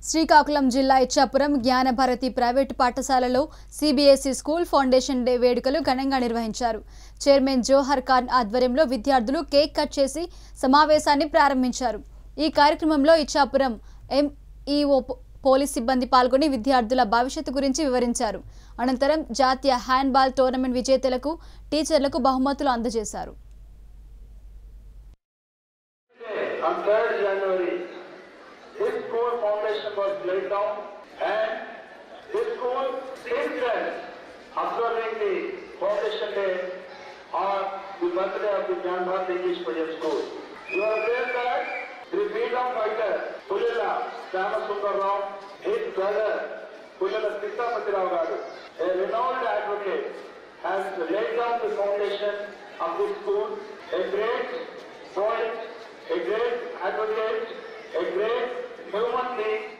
శ్రీకాకుళం జిల్లా ఇచ్చాపురం జ్ఞానభారతి ప్రైవేటు పాఠశాలలో CBSE school foundation day వేడుకలు ఘనంగా నిర్వహించారు చైర్మన్ జోహర్ ఖాన్ ఆధ్వర్యంలో విద్యార్థులు కేక్ కట్ చేసి సమావేశాన్ని ప్రారంభించారు ఈ కార్యక్రమంలో ఇచ్చాపురం ఎంఈఓ పోలీస్ సిబ్బంది పాల్గొని విద్యార్థుల భవిష్యత్తు గురించి వివరించారు అనంతరం జాతీయ హ్యాండ్బాల్ టోర్నమెంట్ విజేతలకు టీచర్లకు బహుమతులు అందజేశారు on 3rd January, this school foundation was laid down and this school itself observing the foundation day on the birthday of the Jan Bharat English Medium School. You are aware that the freedom fighter Pulila Ramasundar Rao, his brother Pulila Sitapati Rao Garu, a renowned advocate, has laid down the foundation of this school, a great poet, a great advocate, a great human being,